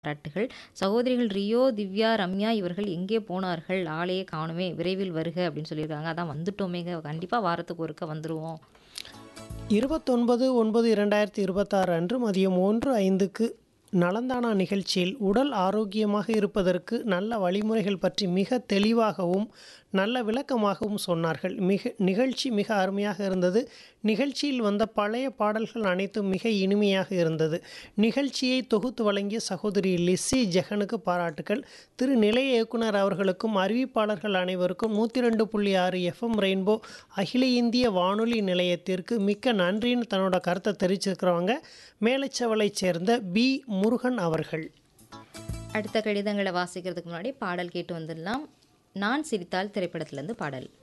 பாராட்டுகள் சகோதரிகள் ரியோ திவ்யா ரம்யா இவர்கள் எங்கே போனார்கள் ஆளையே காணுமே விரைவில் வருக அப்படின்னு சொல்லியிருக்காங்க அதான் வந்துட்டோமேங்க கண்டிப்பாக வாரத்துக்கு ஒருக்க வந்துடுவோம் இருபத்தொன்பது ஒன்பது இரண்டாயிரத்தி இருபத்தாறு அன்று மதியம் ஒன்று ஐந்துக்கு நலந்தானா நிகழ்ச்சியில் உடல் ஆரோக்கியமாக இருப்பதற்கு நல்ல வழிமுறைகள் பற்றி மிக தெளிவாகவும் நல்ல விளக்கமாகவும் சொன்னார்கள் மிக நிகழ்ச்சி மிக அருமையாக இருந்தது நிகழ்ச்சியில் வந்த பழைய பாடல்கள் அனைத்தும் மிக இனிமையாக இருந்தது நிகழ்ச்சியை தொகுத்து வழங்கிய சகோதரி லிஸ்ஸி ஜெகனுக்கு பாராட்டுகள் திரு நிலைய இயக்குனர் அவர்களுக்கும் அறிவிப்பாளர்கள் அனைவருக்கும் நூற்றி ரெண்டு புள்ளி ஆறு எஃப்எம் ரெயின்போ அகில இந்திய வானொலி நிலையத்திற்கு மிக்க நன்றின்னு தன்னோட கருத்தை தெரிவிச்சிருக்கிறவங்க மேலச்சவளைச் சேர்ந்த பி முருகன் அவர்கள் அடுத்த கடிதங்களை வாசிக்கிறதுக்கு முன்னாடி பாடல் கேட்டு வந்துடலாம் நான் சிரித்தால் திரைப்படத்திலேருந்து பாடல்